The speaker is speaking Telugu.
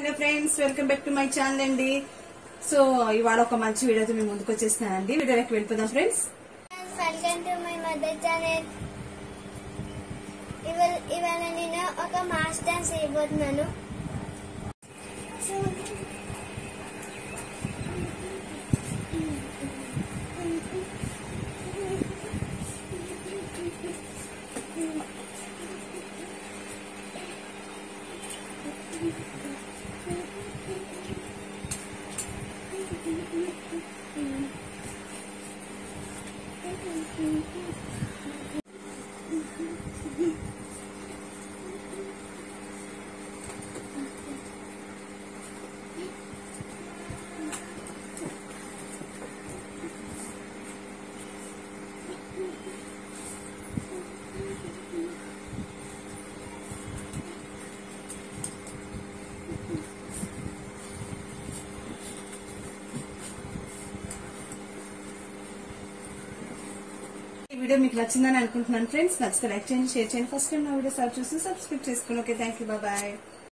hello friends welcome back to my channel అండి సో ఇవాళ ఒక మంచి వీడియోతో మేము ముందుకు వచ్చేస్తున్నానండి వీడియోలోకి వెళ్ళిపోదాం friends welcome to my mother channel ఇవాళ ఇవాళ నేను ఒక మాస్ డాన్స్ చేయబోతున్నాను ఈ వీడియో మీకు నచ్చిందని అనుకుంటున్నాను ఫ్రెండ్స్ నచ్చితే లైక్ చేయండి షేర్ చేయండి ఫస్ట్ టైం నా వీడియో సార్ చూసి సబ్స్క్రైబ్ చేసుకోండి ఓకే థ్యాంక్ యూ బాయ్